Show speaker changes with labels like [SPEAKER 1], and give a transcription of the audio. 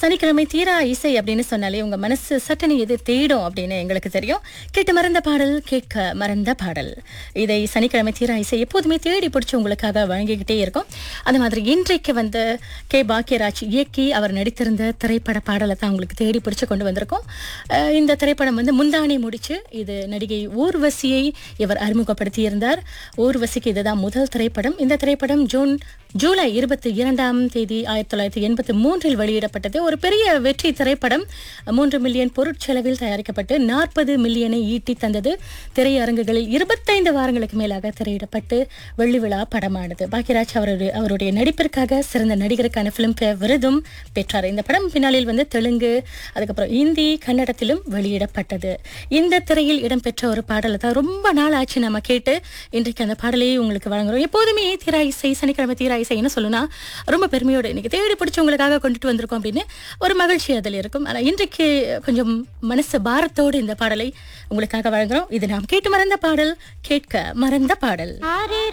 [SPEAKER 1] சனிக்கிழமை தீரா இசை அப்படின்னு சொன்னாலே உங்க மனசு சட்டனை எது தேடும் அப்படின்னு எங்களுக்கு தெரியும் கேட்டு மறந்த பாடல் கேட்க மறந்த பாடல் இதை சனிக்கிழமை தீரா இசை எப்போதுமே தேடி பிடிச்சி உங்களுக்காக வழங்கிக்கிட்டே இருக்கும் அந்த மாதிரி இன்றைக்கு வந்து கே பாக்கியராஜ் இயக்கி அவர் நடித்திருந்த திரைப்பட பாடலை தான் உங்களுக்கு தேடி பிடிச்சு கொண்டு வந்திருக்கோம் அஹ் இந்த திரைப்படம் வந்து முந்தானை முடிச்சு இது நடிகை ஊர்வசியை இவர் அறிமுகப்படுத்தியிருந்தார் ஊர்வசிக்கு இதுதான் முதல் திரைப்படம் இந்த திரைப்படம் ஜூன் ஜூலை இருபத்தி இரண்டாம் தேதி ஆயிரத்தி தொள்ளாயிரத்தி எண்பத்தி மூன்றில் வெளியிடப்பட்டது ஒரு பெரிய வெற்றி திரைப்படம் மூன்று மில்லியன் பொருட்செலவில் தயாரிக்கப்பட்டு நாற்பது மில்லியனை ஈட்டி தந்தது திரையரங்குகளில் இருபத்தைந்து வாரங்களுக்கு மேலாக திரையிடப்பட்டு வெள்ளி விழா படமானது பாக்யராஜ் அவருடைய அவருடைய நடிப்பிற்காக சிறந்த நடிகருக்கான பிலிம்பேர் விருதும் பெற்றார் இந்த படம் பின்னாளில் வந்து தெலுங்கு அதுக்கப்புறம் இந்தி கன்னடத்திலும் வெளியிடப்பட்டது இந்த திரையில் இடம்பெற்ற ஒரு பாடலை தான் ரொம்ப நாள் ஆச்சு நம்ம கேட்டு இன்றைக்கு அந்த பாடலையே உங்களுக்கு வழங்குறோம் எப்போதுமே தீரா இசை சனிக்கிழமை தீரா இசை என்ன சொல்லுனா ரொம்ப பெருமையோடு இன்னைக்கு தேடி பிடிச்சி உங்களுக்காக கொண்டுட்டு வந்திருக்கோம் அப்படின்னு ஒரு மகிழ்ச்சி அதில் இருக்கும் ஆனால் இன்றைக்கு கொஞ்சம் மனசு பாரத்தோடு இந்த பாடலை உங்களுக்காக வழங்குறோம் இது நாம் கேட்டு மறந்த பாடல் கேட்க மறந்த பாடல்
[SPEAKER 2] ஆரே